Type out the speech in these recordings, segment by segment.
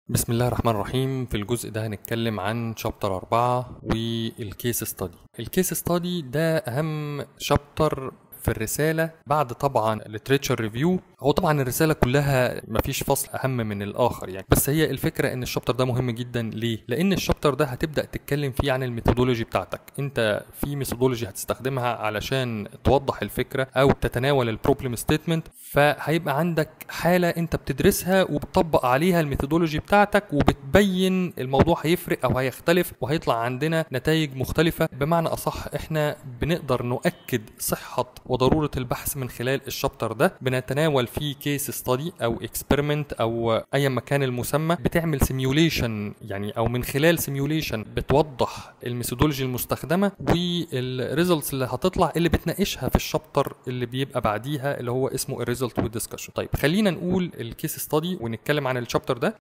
بسم الله الرحمن الرحيم في الجزء ده هنتكلم عن شابتر أربعة والكيس ستادي الكيس ستادي ده أهم شابتر في الرسالة بعد طبعا literature ريفيو هو طبعا الرسالة كلها مفيش فصل أهم من الآخر يعني بس هي الفكرة إن الشابتر ده مهم جدا ليه؟ لأن الشابتر ده هتبدأ تتكلم فيه عن الميثودولوجي بتاعتك أنت في ميثودولوجي هتستخدمها علشان توضح الفكرة أو تتناول البروبلم ستيتمنت فهيبقى عندك حالة أنت بتدرسها وبتطبق عليها الميثودولوجي بتاعتك وبتبين الموضوع هيفرق أو هيختلف وهيطلع عندنا نتائج مختلفة بمعنى أصح إحنا بنقدر نؤكد صحة وضرورة البحث من خلال الشابتر ده بنتناول فيه كيس ستادي أو اكسبيرمنت أو أي مكان المسمى بتعمل سيميوليشن يعني أو من خلال سيميوليشن بتوضح الميثودولوجي المستخدمة والريزلتس اللي هتطلع اللي بتناقشها في الشابتر اللي بيبقى بعديها اللي هو اسمه الريزلت والدiscussion طيب خلينا نقول الكيس ستادي ونتكلم عن الشابتر ده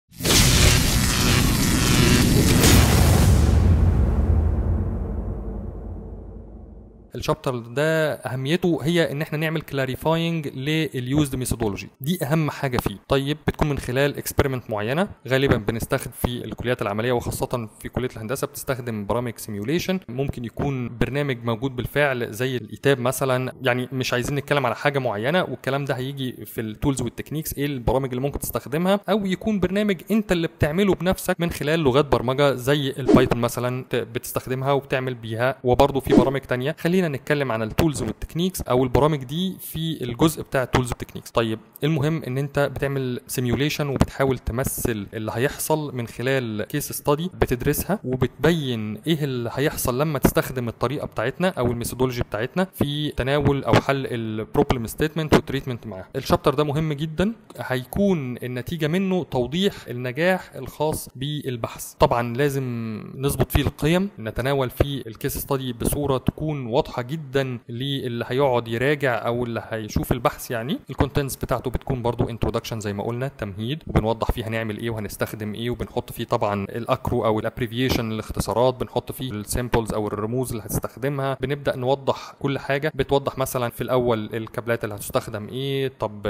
الشابتر ده اهميته هي ان احنا نعمل كلاريفاينج لليوزد ميثودولوجي دي اهم حاجه فيه طيب بتكون من خلال اكسبيرمنت معينه غالبا بنستخدم في الكليات العمليه وخاصه في كليه الهندسه بتستخدم برامج سيميوليشن ممكن يكون برنامج موجود بالفعل زي الايتاب مثلا يعني مش عايزين نتكلم على حاجه معينه والكلام ده هيجي في التولز والتكنيكس ايه البرامج اللي ممكن تستخدمها او يكون برنامج انت اللي بتعمله بنفسك من خلال لغات برمجه زي البايثون مثلا بتستخدمها وبتعمل بيها وبرضه في برامج تانية خلينا نتكلم عن التولز والتكنيكس او البرامج دي في الجزء بتاع التولز والتكنيكس طيب المهم ان انت بتعمل سيميوليشن وبتحاول تمثل اللي هيحصل من خلال كيس ستادي بتدرسها وبتبين ايه اللي هيحصل لما تستخدم الطريقه بتاعتنا او الميثودولوجي بتاعتنا في تناول او حل البروبلم ستيتمنت والتريتمنت معاها الشابتر ده مهم جدا هيكون النتيجه منه توضيح النجاح الخاص بالبحث طبعا لازم نظبط فيه القيم نتناول فيه الكيس ستادي بصوره تكون واضحه جدا للي هيقعد يراجع او اللي هيشوف البحث يعني الكونتنتس بتاعته بتكون برضو انترودكشن زي ما قلنا تمهيد وبنوضح فيه هنعمل ايه وهنستخدم ايه وبنحط فيه طبعا الاكرو او الابريفيشن الاختصارات بنحط فيه السيمبلز او الرموز اللي هتستخدمها بنبدا نوضح كل حاجه بتوضح مثلا في الاول الكابلات اللي هتستخدم ايه طب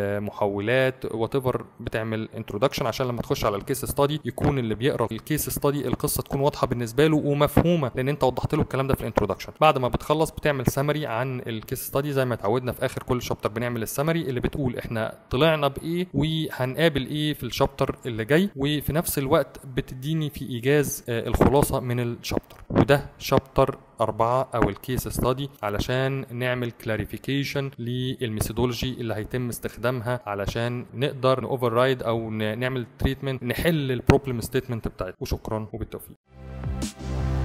المحولات وات ايفر بتعمل انترودكشن عشان لما تخش على الكيس ستادي يكون اللي بيقرا الكيس ستادي القصه تكون واضحه بالنسبه له ومفهومه لان انت وضحت له الكلام ده في الانترودكشن بعد ما بتخلص بتعمل سمري عن الكيس ستادي زي ما اتعودنا في اخر كل شابتر بنعمل السمري اللي بتقول احنا طلعنا بايه وهنقابل ايه في الشابتر اللي جاي وفي نفس الوقت بتديني في ايجاز الخلاصه من الشابتر وده شابتر أربعة أو الكيس ستادي علشان نعمل كلاريفيكيشن للميثودولوجي اللي هيتم استخدامها علشان نقدر نوفر رايد أو نعمل تريتمنت نحل البروبلم ستيتمنت بتاعتنا وشكرا وبالتوفيق